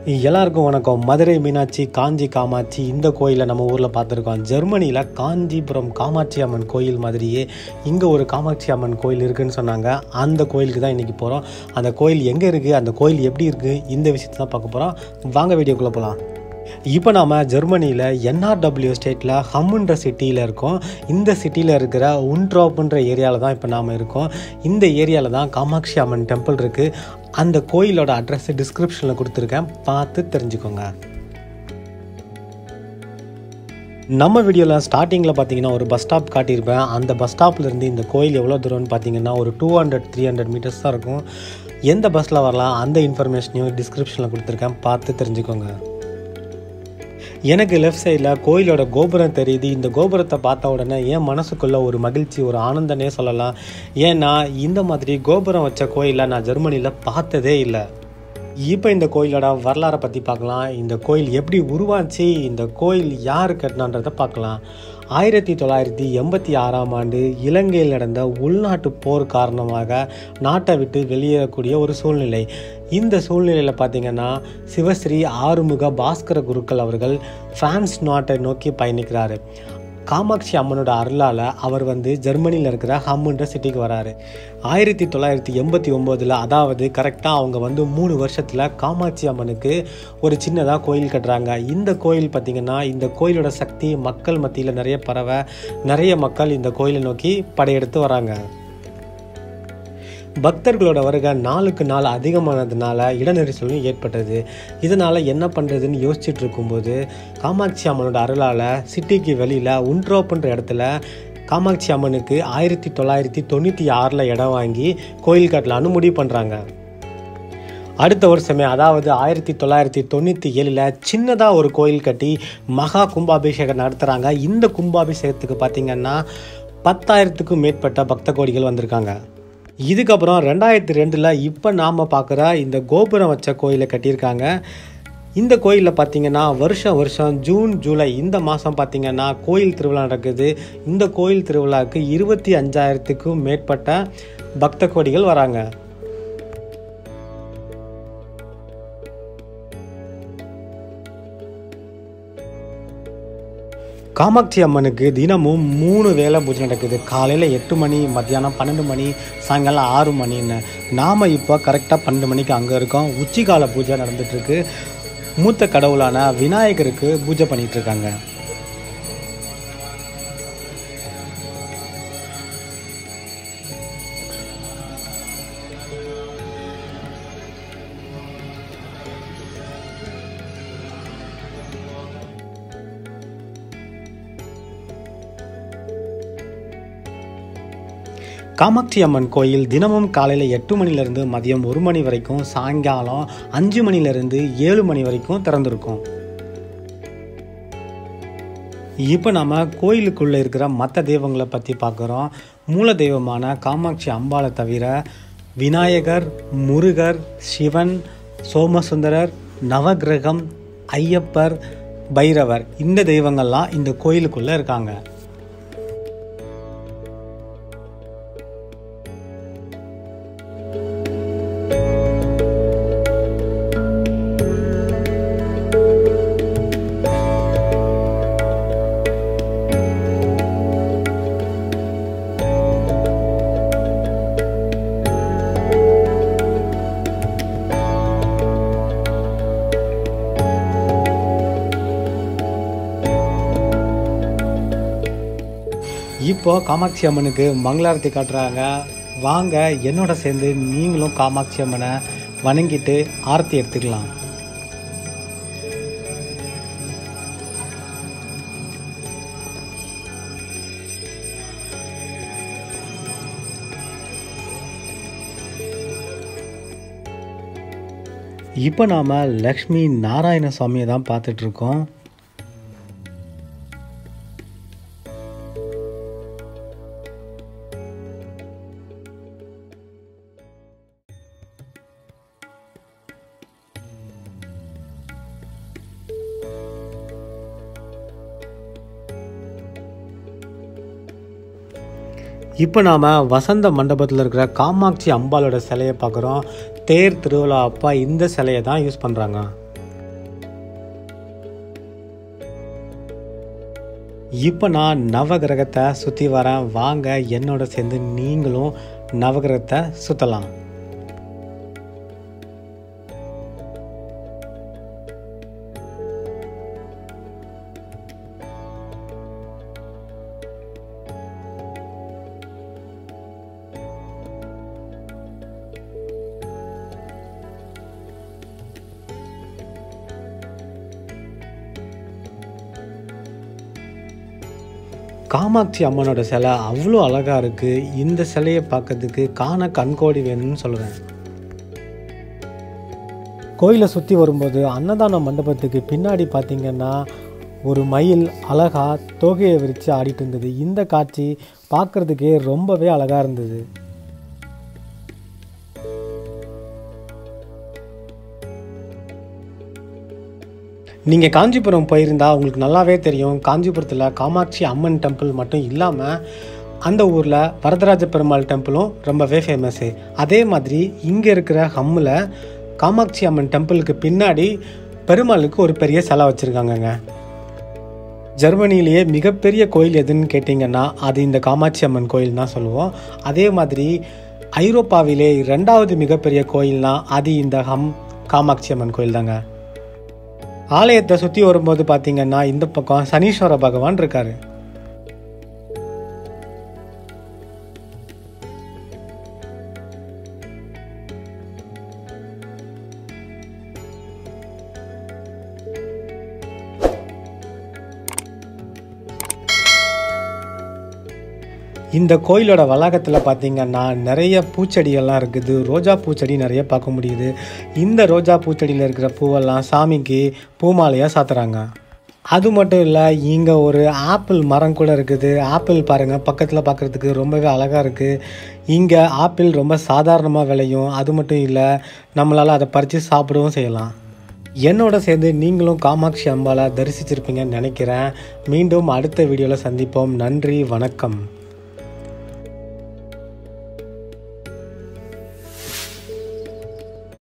எல்லாருக்கும் வணக்கம் மதுரை மீனாட்சி காஞ்சி காமாட்சி இந்த கோயிலை நம்ம ஊரில் பார்த்துருக்கோம் ஜெர்மனியில் காஞ்சிபுரம் காமாட்சி அம்மன் கோயில் மாதிரியே இங்கே ஒரு காமாட்சி அம்மன் கோயில் இருக்குன்னு சொன்னாங்க அந்த கோயிலுக்கு தான் இன்றைக்கி போகிறோம் அந்த கோயில் எங்கே இருக்குது அந்த கோயில் எப்படி இருக்குது இந்த விஷயத்தை தான் பார்க்க போகிறோம் வாங்க வீடியோக்குள்ளே போகலாம் இப்போ நாம் ஜெர்மனியில் என்ஆர்டபிள்யூ ஸ்டேட்டில் ஹம்முன்ற சிட்டியில் இருக்கோம் இந்த சிட்டியில் இருக்கிற உன்ட்ராப்ன்ற ஏரியாவில் தான் இப்போ நாம் இருக்கோம் இந்த ஏரியாவில் தான் காமாட்சி அம்மன் டெம்பிள் இருக்குது அந்த கோயிலோட அட்ரஸ் டிஸ்கிரிப்ஷனில் கொடுத்துருக்கேன் பார்த்து தெரிஞ்சுக்கோங்க நம்ம வீடியோவில் ஸ்டார்டிங்கில் பார்த்தீங்கன்னா ஒரு பஸ் ஸ்டாப் காட்டியிருப்பேன் அந்த பஸ் ஸ்டாப்லேருந்து இந்த கோயில் எவ்வளோ தூரம்னு பார்த்தீங்கன்னா ஒரு two hundred three hundred meters தான் இருக்கும் எந்த பஸ்ஸில் வரலாம் அந்த இன்ஃபர்மேஷனையும் டிஸ்கிரிப்ஷனில் கொடுத்துருக்கேன் பார்த்து தெரிஞ்சுக்கோங்க எனக்கு லெஃப்ட் சைடில் கோயிலோட கோபுரம் தெரியுது இந்த கோபுரத்தை பார்த்த உடனே என் மனசுக்குள்ள ஒரு மகிழ்ச்சி ஒரு ஆனந்தனே சொல்லலாம் ஏன்னா இந்த மாதிரி கோபுரம் வச்ச கோயிலை நான் ஜெர்மனியில் பார்த்ததே இல்லை இப்போ இந்த கோயிலோட வரலாறை பற்றி பார்க்கலாம் இந்த கோயில் எப்படி உருவாச்சு இந்த கோயில் யார் கட்டினான்றதை பார்க்கலாம் ஆயிரத்தி தொள்ளாயிரத்தி எண்பத்தி ஆறாம் ஆண்டு இலங்கையில் நடந்த உள்நாட்டு போர் காரணமாக நாட்டை விட்டு வெளியேறக்கூடிய ஒரு சூழ்நிலை இந்த சூழ்நிலையில் பார்த்தீங்கன்னா சிவஸ்ரீ ஆறுமுக பாஸ்கர குருக்கள் அவர்கள் பிரான்ஸ் நாட்டை நோக்கி பயணிக்கிறாரு காமாட்சி அம்மனோட அருளால் அவர் வந்து ஜெர்மனியில் இருக்கிற ஹம்முன்ற சிட்டிக்கு வராரு ஆயிரத்தி தொள்ளாயிரத்தி எண்பத்தி ஒம்போதில் அதாவது கரெக்டாக அவங்க வந்து மூணு வருஷத்தில் காமாட்சி அம்மனுக்கு ஒரு சின்னதாக கோயில் கட்டுறாங்க இந்த கோயில் பார்த்திங்கன்னா இந்த கோயிலோட சக்தி மக்கள் மத்தியில் நிறைய பரவ நிறைய மக்கள் இந்த கோயிலை நோக்கி படையெடுத்து வராங்க பக்தர்களோட வருகை நாளுக்கு நாள் அதிகமானதுனால இடநெரிசலும் ஏற்பட்டது இதனால் என்ன பண்ணுறதுன்னு யோசிச்சுட்டு இருக்கும்போது காமாட்சி அம்மனோட அருளால் சிட்டிக்கு வெளியில் உன்ட்ரோப்புன்ற இடத்துல காமாட்சி அம்மனுக்கு ஆயிரத்தி தொள்ளாயிரத்தி தொண்ணூற்றி ஆறில் இடம் வாங்கி கோயில் கட்டலான்னு முடிவு பண்ணுறாங்க அடுத்த வருஷமே அதாவது ஆயிரத்தி தொள்ளாயிரத்தி தொண்ணூற்றி ஏழில் சின்னதாக ஒரு கோயில் கட்டி மகா கும்பாபிஷேகம் நடத்துகிறாங்க இந்த கும்பாபிஷேகத்துக்கு பார்த்திங்கன்னா பத்தாயிரத்துக்கும் மேற்பட்ட பக்த கோடிகள் வந்திருக்காங்க இதுக்கப்புறம் ரெண்டாயிரத்தி ரெண்டில் இப்போ நாம் பார்க்குற இந்த கோபுரம் வச்ச கோயிலை கட்டியிருக்காங்க இந்த கோயிலில் பார்த்தீங்கன்னா வருஷம் வருஷம் ஜூன் ஜூலை இந்த மாதம் பார்த்தீங்கன்னா கோயில் திருவிழா நடக்குது இந்த கோயில் திருவிழாவுக்கு இருபத்தி அஞ்சாயிரத்துக்கும் மேற்பட்ட பக்த கோடிகள் வராங்க காமாட்சி அம்மனுக்கு தினமும் மூணு வேலை பூஜை நடக்குது காலையில் எட்டு மணி மத்தியானம் பன்னெண்டு மணி சாயங்காலம் ஆறு மணின்னு நாம் இப்போ கரெக்டாக பன்னெண்டு மணிக்கு அங்கே இருக்கோம் உச்சிகால பூஜை நடந்துட்டுருக்கு மூத்த கடவுளான விநாயகருக்கு பூஜை பண்ணிகிட்ருக்காங்க காமாட்சி அம்மன் கோயில் தினமும் காலையில் எட்டு மணிலேருந்து மதியம் ஒரு மணி வரைக்கும் சாயங்காலம் அஞ்சு மணிலேருந்து ஏழு மணி வரைக்கும் திறந்துருக்கும் இப்போ நம்ம கோயிலுக்குள்ளே இருக்கிற மற்ற தெய்வங்களை பற்றி பார்க்குறோம் மூல தெய்வமான காமாட்சி அம்பாளை தவிர விநாயகர் முருகர் சிவன் சோமசுந்தரர் நவகிரகம் ஐயப்பர் பைரவர் இந்த தெய்வங்கள்லாம் இந்த கோயிலுக்குள்ளே இருக்காங்க இப்போ காமாட்சி அம்மனுக்கு மங்களாரத்தி காட்டுறாங்க வாங்க என்னோட சேர்ந்து நீங்களும் காமாட்சி அம்மனை வணங்கிட்டு ஆரத்தி எடுத்துக்கலாம் இப்போ நாம் லக்ஷ்மி நாராயண சுவாமியை தான் பார்த்துட்ருக்கோம் இப்போ நாம் வசந்த மண்டபத்தில் இருக்கிற காமாட்சி அம்பாளோட சிலையை பார்க்குறோம் தேர் திருவிழா அப்பா இந்த சிலையை தான் யூஸ் பண்ணுறாங்க இப்போ நான் நவகிரகத்தை சுற்றி வரேன் வாங்க என்னோட சேர்ந்து நீங்களும் நவகிரகத்தை சுற்றலாம் காமாட்சி அம்மனோட சிலை அவ்வளோ அழகாக இருக்குது இந்த சிலையை பார்க்கறதுக்கு காண கண்கோடி வேணும்னு சொல்லுவேன் கோயிலை சுற்றி வரும்போது அன்னதான மண்டபத்துக்கு பின்னாடி பார்த்தீங்கன்னா ஒரு மயில் அழகா தோகையை விரித்து ஆடிட்டு இருந்தது இந்த காட்சி பார்க்குறதுக்கே ரொம்பவே அழகாக இருந்தது நீங்கள் காஞ்சிபுரம் போயிருந்தா உங்களுக்கு நல்லாவே தெரியும் காஞ்சிபுரத்தில் காமாட்சி அம்மன் டெம்பிள் மட்டும் இல்லாமல் அந்த ஊரில் வரதராஜ பெருமாள் டெம்பிளும் ரொம்பவே ஃபேமஸ்ஸு அதே மாதிரி இங்கே இருக்கிற ஹம்மில் காமாட்சி அம்மன் டெம்பிளுக்கு பின்னாடி பெருமாளுக்கு ஒரு பெரிய சிலை வச்சுருக்காங்கங்க ஜெர்மனிலேயே மிகப்பெரிய கோயில் எதுன்னு கேட்டிங்கன்னா அது இந்த காமாட்சி அம்மன் கோயில் தான் சொல்லுவோம் அதே மாதிரி ஐரோப்பாவிலே ரெண்டாவது மிகப்பெரிய கோயில்னா அது இந்த ஹம் காமாட்சி அம்மன் கோயில் தாங்க ஆலயத்தை சுற்றி வரும்போது பார்த்தீங்கன்னா இந்த பக்கம் சனீஸ்வர பகவான் இருக்காரு இந்த கோயிலோட வளாகத்தில் பார்த்தீங்கன்னா நிறைய பூச்செடிகள்லாம் இருக்குது ரோஜா பூச்செடி நிறைய பார்க்க முடியுது இந்த ரோஜா பூச்செடியில் இருக்கிற பூவெல்லாம் சாமிக்கு பூமாலையாக சாத்துறாங்க அது மட்டும் இல்லை இங்கே ஒரு ஆப்பிள் மரம் கூட இருக்குது ஆப்பிள் பாருங்கள் பக்கத்தில் பார்க்குறதுக்கு ரொம்பவே அழகாக இருக்குது இங்கே ஆப்பிள் ரொம்ப சாதாரணமாக விளையும் அது மட்டும் இல்லை நம்மளால் அதை பறித்து சாப்பிடவும் செய்யலாம் என்னோட சேர்ந்து நீங்களும் காமாட்சி அம்பாலை தரிசிச்சிருப்பீங்கன்னு நினைக்கிறேன் மீண்டும் அடுத்த வீடியோவில் சந்திப்போம் நன்றி வணக்கம்